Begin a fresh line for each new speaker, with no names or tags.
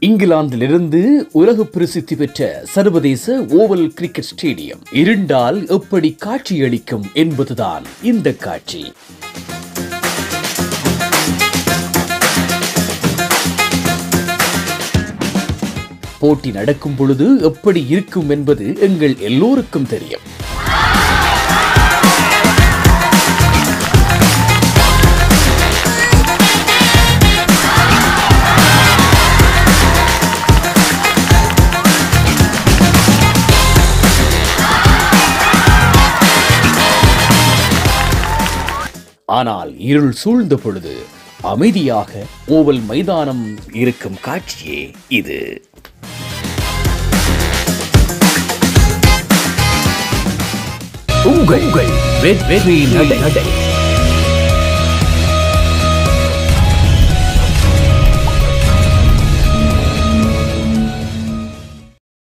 இங்கிலாந்திலிருந்து உலக பிரசித்தி பெற்ற சர்வதேச ஓவல் கிரிக்கெட் ஸ்டேடியம் இருண்டால் எப்படி காட்சியளிக்கும் என்பதுதான் இந்த காட்சி போட்டி நடக்கும் பொழுது எப்படி இருக்கும் என்பது எங்கள் எல்லோருக்கும் தெரியும் ஆனால் இருள் சூழ்ந்த பொழுது அமைதியாக ஓவல் மைதானம் இருக்கும் காட்சியே இது
உங்கள் வெற்றி நடை